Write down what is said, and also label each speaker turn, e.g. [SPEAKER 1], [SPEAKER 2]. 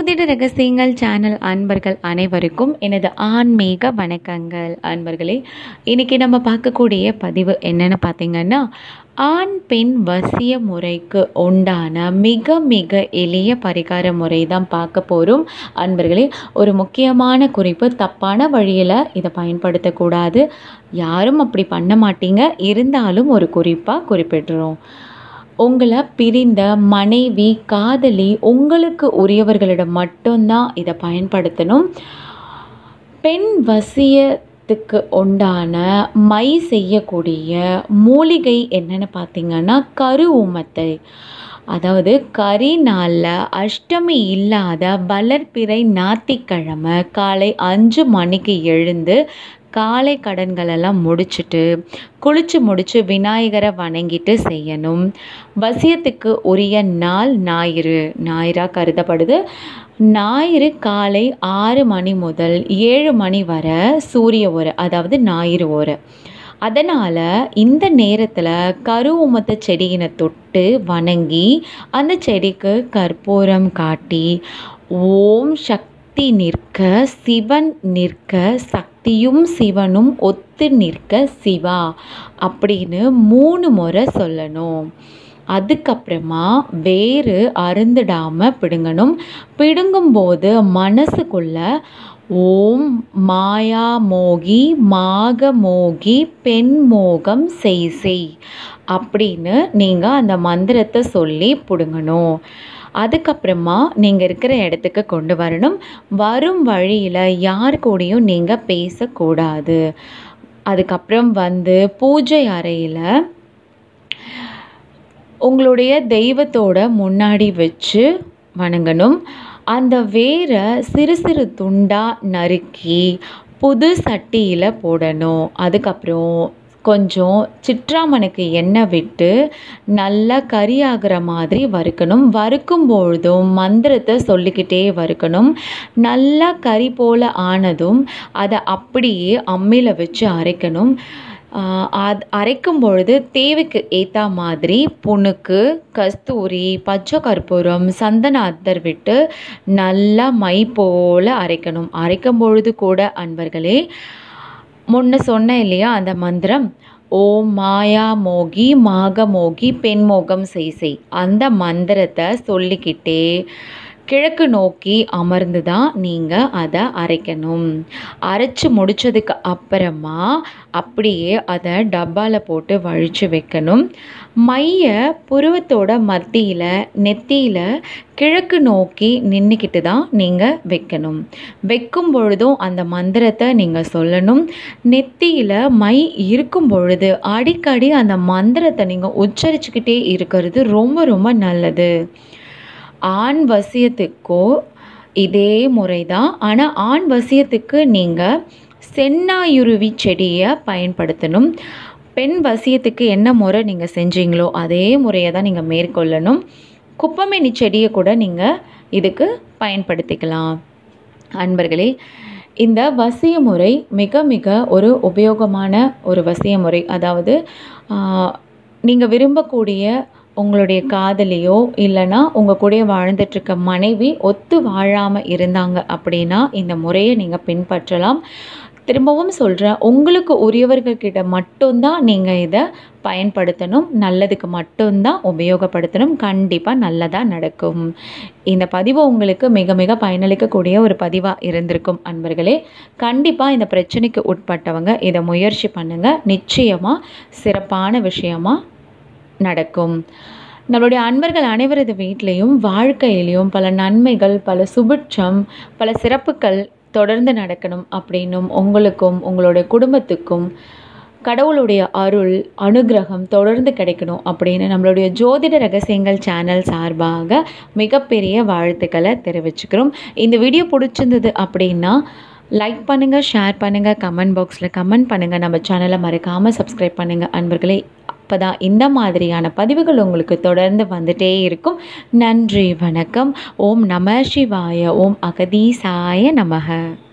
[SPEAKER 1] ஜோதிட ரகசியங்கள் சேனல் அன்பர்கள் அனைவருக்கும் எனது ஆன்மீக வணக்கங்கள் அன்பர்களே இன்னைக்கு நம்ம பார்க்கக்கூடிய பதிவு என்னன்னு பார்த்தீங்கன்னா ஆண் பெண் வசிய முறைக்கு உண்டான மிக மிக எளிய பரிகார முறை தான் பார்க்க போகிறோம் அன்பர்களே ஒரு முக்கியமான குறிப்பு தப்பான வழியில் இதை பயன்படுத்தக்கூடாது யாரும் அப்படி பண்ண மாட்டீங்க இருந்தாலும் ஒரு குறிப்பாக குறிப்பிடுறோம் உங்களை பிரிந்த மனைவி காதலி உங்களுக்கு உரியவர்களிடம் மட்டும்தான் இதை பயன்படுத்தணும் பெண் வசியத்துக்கு உண்டான மை செய்யக்கூடிய மூலிகை என்னன்னு பார்த்தீங்கன்னா கரு ஊமத்தை அதாவது கரி நாளில் அஷ்டமி இல்லாத வளர்பிறை ஞாத்திக்கிழமை காலை அஞ்சு மணிக்கு எழுந்து காலை கடன்களெல்லாம் முடிச்சுட்டு குளிச்சு முடிச்சு விநாயகரை வணங்கிட்டு செய்யணும் வசியத்துக்கு உரிய நாள் ஞாயிறு ஞாயிறாக கருதப்படுது ஞாயிறு காலை ஆறு மணி முதல் ஏழு மணி வரை சூரிய ஓரை அதாவது ஞாயிறு ஓரை அதனால் இந்த நேரத்தில் கரு உமத்த செடியினை தொட்டு வணங்கி அந்த செடிக்கு கற்பூரம் காட்டி ஓம் சக்தி நிற்க சிவன் நிற்க சக்தியும் சிவனும் ஒத்து நிற்க சிவா அப்படின்னு மூணு முறை சொல்லணும் அதுக்கப்புறமா வேறு அருந்துடாமல் பிடுங்கணும் பிடுங்கும்போது மனசுக்குள்ள ஓம் மாயா மோகி மாக மோகி பெண் மோகம் செய் செய் அப்படின்னு நீங்கள் அந்த மந்திரத்தை சொல்லி பிடுங்கணும் அதுக்கப்புறமா நீங்கள் இருக்கிற இடத்துக்கு கொண்டு வரணும் வரும் வழியில் யார் கூடயும் நீங்கள் பேசக்கூடாது அதுக்கப்புறம் வந்து பூஜை அறையில் உங்களுடைய தெய்வத்தோட முன்னாடி வச்சு வணங்கணும் அந்த வேரை சிறு சிறு துண்டாக நறுக்கி புது சட்டியில் போடணும் அதுக்கப்புறம் கொஞ்சம் சிற்றாமனுக்கு எண்ணெய் விட்டு நல்லா கறியாகிற மாதிரி வறுக்கணும் வறுக்கும் பொழுதும் மந்திரத்தை சொல்லிக்கிட்டே வறுக்கணும் நல்லா கறி போல் ஆனதும் அதை அப்படியே அம்மியில் வச்சு அரைக்கணும் அது அரைக்கும் பொழுது தேவைக்கு ஏற்ற மாதிரி புணுக்கு கஸ்தூரி பச்சை கற்பூரம் சந்தன அத்தர் விட்டு நல்லா மை போல் அரைக்கணும் அரைக்கும் பொழுது கூட அன்பர்களே முன்ன சொன்னேன் இல்லையா அந்த மந்திரம் ஓம் மாயா மோகி மாக மோகி பெண் மோகம் செய் செய் அந்த மந்திரத்தை சொல்லிக்கிட்டே கிழக்கு நோக்கி அமர்ந்து தான் நீங்கள் அதை அரைக்கணும் அரைச்சி முடித்ததுக்கு அப்புறமா அப்படியே அதை டப்பாவில் போட்டு வழித்து வைக்கணும் மைய புருவத்தோட மத்தியில் நெத்தியில் கிழக்கு நோக்கி நின்றுக்கிட்டு தான் நீங்கள் வைக்கணும் வைக்கும் பொழுதும் அந்த மந்திரத்தை நீங்கள் சொல்லணும் நெத்தியில் மை இருக்கும் பொழுது அடிக்கடி அந்த மந்திரத்தை நீங்கள் உச்சரிச்சுக்கிட்டே இருக்கிறது ரொம்ப ரொம்ப நல்லது ஆண் வசியத்துக்கோ இதே முறை தான் ஆனால் ஆண் வசியத்துக்கு நீங்கள் சென்னாயுருவி செடியை பயன்படுத்தணும் பெண் வசியத்துக்கு என்ன முறை நீங்கள் செஞ்சீங்களோ அதே முறையை தான் நீங்கள் மேற்கொள்ளணும் குப்பமேனி செடியை கூட நீங்கள் இதுக்கு பயன்படுத்திக்கலாம் அன்பர்களே இந்த வசிய முறை மிக மிக ஒரு உபயோகமான ஒரு வசிய முறை அதாவது நீங்கள் விரும்பக்கூடிய உங்களுடைய காதலியோ இல்லைனா உங்கள் கூட வாழ்ந்துட்டுருக்க மனைவி ஒத்து வாழாமல் இருந்தாங்க அப்படின்னா இந்த முறையை நீங்கள் பின்பற்றலாம் திரும்பவும் சொல்கிறேன் உங்களுக்கு உரியவர்கள்கிட்ட மட்டும்தான் நீங்கள் இதை பயன்படுத்தணும் நல்லதுக்கு மட்டும்தான் உபயோகப்படுத்தணும் கண்டிப்பாக நல்லதாக நடக்கும் இந்த பதிவு உங்களுக்கு மிக மிக பயனளிக்கக்கூடிய ஒரு பதிவாக இருந்திருக்கும் அன்பர்களே கண்டிப்பாக இந்த பிரச்சனைக்கு உட்பட்டவங்க இதை முயற்சி பண்ணுங்கள் நிச்சயமாக சிறப்பான விஷயமாக நடக்கும் நம்மளுடைய அன்பர்கள் அனைவரது வீட்லேயும் வாழ்க்கையிலையும் பல நன்மைகள் பல சுபிட்சம் பல சிறப்புகள் தொடர்ந்து நடக்கணும் அப்படின்னும் உங்களுக்கும் உங்களுடைய குடும்பத்துக்கும் கடவுளுடைய அருள் அனுகிரகம் தொடர்ந்து கிடைக்கணும் அப்படின்னு நம்மளுடைய ஜோதிட ரகசியங்கள் சேனல் சார்பாக மிகப்பெரிய வாழ்த்துக்களை தெரிவிச்சுக்கிறோம் இந்த வீடியோ பிடிச்சிருந்தது அப்படின்னா லைக் பண்ணுங்கள் ஷேர் பண்ணுங்கள் கமெண்ட் பாக்ஸில் கமெண்ட் பண்ணுங்கள் நம்ம சேனலை மறக்காமல் சப்ஸ்கிரைப் பண்ணுங்கள் அன்பர்களே அப்போ தான் இந்த மாதிரியான பதிவுகள் உங்களுக்கு தொடர்ந்து வந்துட்டே இருக்கும் நன்றி வணக்கம் ஓம் நம சிவாய ஓம் அகதீசாய நமக